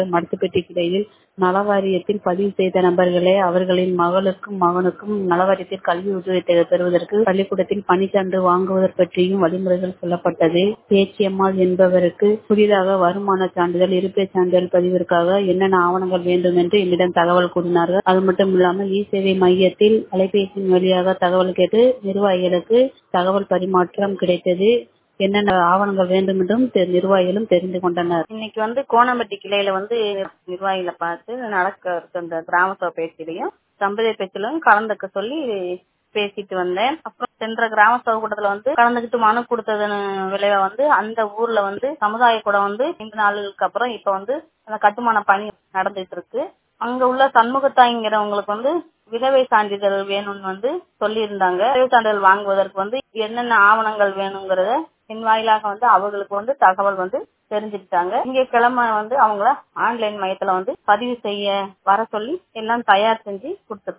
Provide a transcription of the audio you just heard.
மடத்துப்பட்டி கிளையில் நலவாரியத்தில் பதிவு செய்த நபர்களே அவர்களின் மகளுக்கும் மகனுக்கும் நலவாரியத்தில் கல்வி உதவித்தொகை பெறுவதற்கு பள்ளிக்கூடத்தில் பணிச்சான்று வாங்குவது பற்றியும் வழிமுறைகள் சொல்லப்பட்டது பேச்சியம்மாள் என்பவருக்கு புதிதாக வருமான சான்றிதழ் இருப்பிடச் சான்றிதழ் பதிவிற்காக என்னென்ன ஆவணங்கள் வேண்டும் என்று என்னிடம் தகவல் கூறினார்கள் அது மட்டும் இல்லாமல் இ சேவை மையத்தில் அலைபேசியின் வழியாக தகவல் கேட்டு நிர்வாகிகளுக்கு தகவல் பரிமாற்றம் கிடைத்தது என்னென்ன ஆவணங்கள் வேண்டும் என்றும் நிர்வாகிகளும் தெரிந்து கொண்டனர் இன்னைக்கு வந்து கோணம்பட்டி கிளையில வந்து நிர்வாகிகளை பார்த்து நடக்க இருக்க இந்த கிராம சபை பேச்சிலையும் சம்பதை பேச்சிலும் கலந்துக்க சொல்லி பேசிட்டு வந்தேன் அப்புறம் சென்ற கிராம சபை கூட்டத்துல வந்து கலந்துக்கிட்டு மனு கொடுத்ததன் விளைவா வந்து அந்த ஊர்ல வந்து சமுதாய கூடம் வந்து ஐந்து நாளுக்கு அப்புறம் இப்ப வந்து அந்த கட்டுமான பணி நடந்துட்டு இருக்கு அங்க உள்ள சண்முகத்தாய்ங்கிறவங்களுக்கு வந்து விதவை சான்றிதழ் வேணும்னு வந்து சொல்லியிருந்தாங்க விதவை சான்றிதழ் வாங்குவதற்கு வந்து என்னென்ன ஆவணங்கள் வேணுங்கிறத என் வாயிலாக வந்து அவங்களுக்கு வந்து தகவல் வந்து தெரிஞ்சுக்கிட்டாங்க இங்க கிழமை வந்து அவங்கள ஆன்லைன் மையத்துல வந்து பதிவு செய்ய வர சொல்லி எல்லாம் தயார் செஞ்சு கொடுத்துருக்கோம்